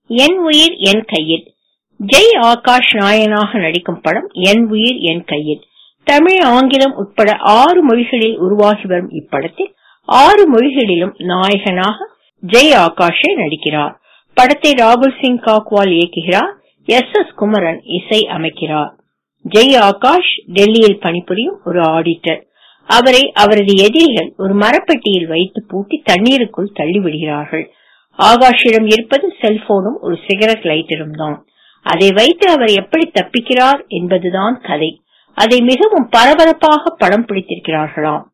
என் உயிர் என் கையில் ஜெய் ஆகாஷ் நாயனாக நடிக்கும் படம் என் உயிர் என் கையில் தமிழ் ஆங்கிலம் உட்பட ஆறு மொழிகளில் உருவாகி வரும் இப்படத்தில் ஆறு மொழிகளிலும் நாயகனாக ஜெய் ஆகாஷே நடிக்கிறார் படத்தை ராகுல் சிங் காக்வால் இயக்குகிறார் எஸ் எஸ் குமரன் இசை அமைக்கிறார் ஜெய் ஆகாஷ் டெல்லியில் பணிபுரியும் ஒரு ஆடிட்டர் அவரை அவரது எதிரிகள் ஒரு மரப்பெட்டியில் வைத்து பூட்டி தண்ணீருக்குள் தள்ளிவிடுகிறார்கள் ஆகாஷிடம் இருப்பது செல்போனும் ஒரு சிகரெட் லைட்டரும் தான் அதை வைத்து அவர் எப்படி தப்பிக்கிறார் என்பதுதான் கதை அதை மிகவும் பரபரப்பாக படம் பிடித்திருக்கிறார்களாம்